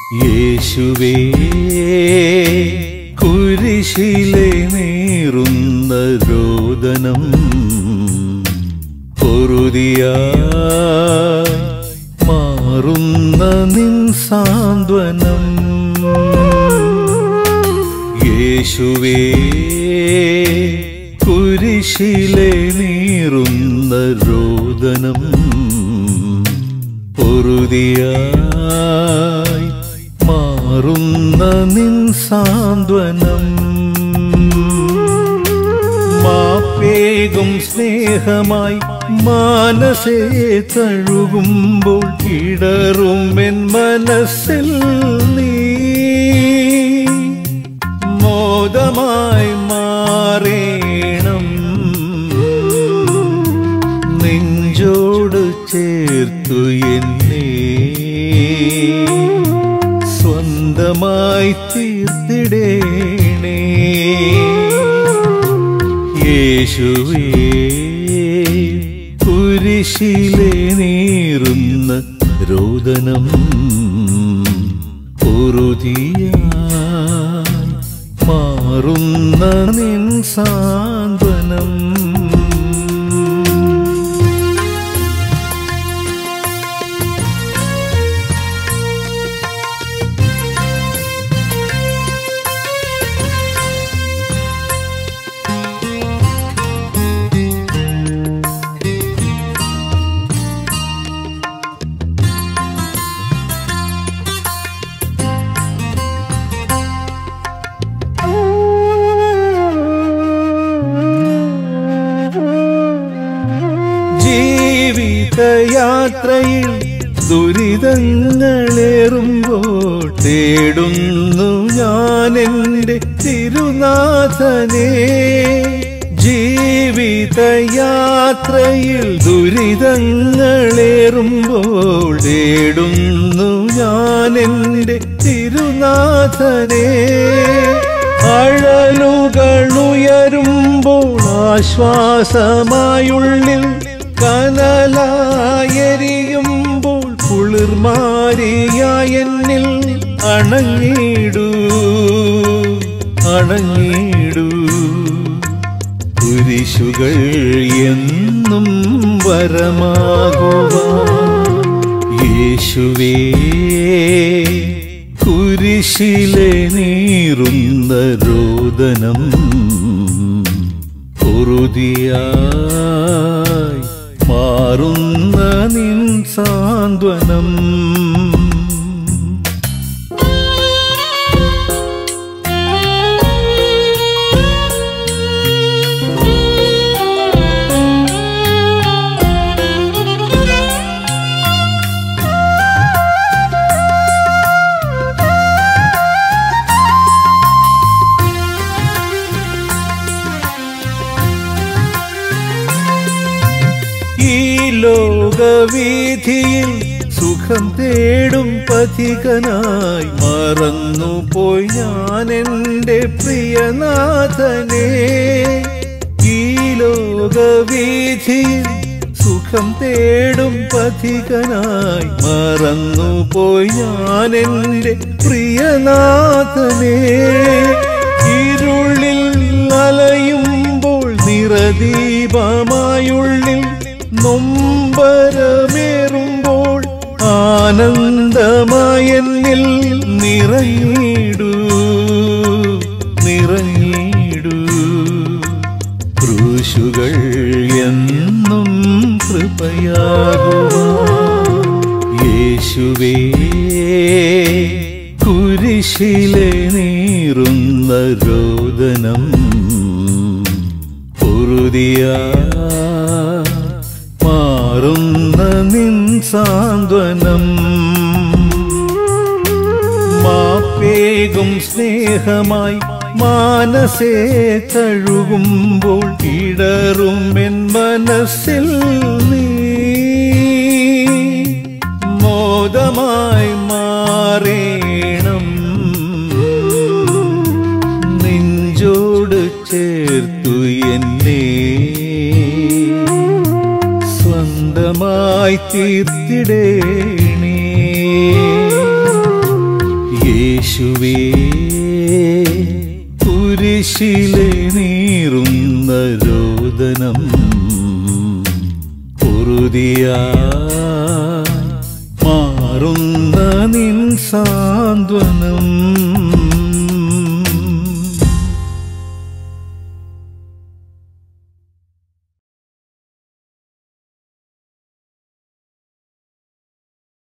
യേശുവേ കുരിശിലെ നീറുന്ന രോദനം പൊറുതിയായി മാറുന്ന നിൻ സാന്ത്വനം യേശുവേ കുരിശിലെ നീറുന്ന രോദനം പൊറുതിയായി മാറുന്ന നിൻ സാന്ത്വനം മാപ്പേകും സ്നേഹമായി മാനസേ തഴുകുമ്പോൾ ഇടറും എൻ മനസ്സിൽ നീ മോദമായി മാറേണം നെഞ്ചോട് ചേർത്തു എന്നെ സ്വന്തമായി തീർത്തിടേണേ യേശുവേ കുരിശിലെ നീറുന്ന രോദനം പൊറുതിയായി മാറുന്ന നിൻ സാന്ത്വനം ജീവിതയാത്രയിൽ ദുരിതങ്ങളേറുമ്പോൾ തേടുന്നു ഞാൻ എൻ്റെ തിരുനാഥനെ ജീവിതയാത്രയിൽ ദുരിതങ്ങളേറുമ്പോൾ തേടുന്നു ഞാൻ എൻ്റെ തിരുനാഥനെ അഴലുകളുയരുമ്പോൾ ആശ്വാസമായുള്ളിൽ കനലായെരിയുമ്പോൾ കുളിർമാരിയായ എന്നിൽ അണങ്ങിടൂ അണങ്ങിടൂ കുരിശുകൾ എന്നും വരമാകുക യേശുവേ കുരിശിലെ നീറുന്ന രോദനം പൊറുതിയായി മാറുന്ന നിൻ സാന്ത്വനം ഈ ലോകവീഥിയിൽ സുഖം തേടും പഥികനായി മറന്നു പോയി ഞാൻ എൻ്റെ പ്രിയനാഥനെ ഈ ലോകവീഥിയിൽ സുഖം തേടും പഥികനായി മറന്നു പോയി ഞാൻ എൻ്റെ പ്രിയനാഥനെ ഇരുളിൽ അലയുമ്പോൾ നിറദീപമായുള്ളിൽ നൊമ്പരമേറുമ്പോൾ ആനന്ദമായെന്നിൽ നിറഞ്ഞിടൂ നിറഞ്ഞിടൂ ക്രൂശുകൾ എന്നും കൃപയാകുക യേശുവേ കുരിശിലെ നീറുന്ന രോദനം പൊറുതിയായി മാറുന്ന നിൻ സാന്ത്വനം മാപ്പേകും സ്നേഹമായി മാനസേ തഴുകുമ്പോൾ ഇടറും എൻ മനസ്സിൽ നീ മോദമായി മാറേണം നെഞ്ചോട് ചേർത്തു എന്നെ സ്വന്തമായി തീർത്തിടേണേ യേശുവേ കുരിശിലെ നീറുന്ന രോദനം പൊറുതിയാ മാറുന്ന നിൻ സാ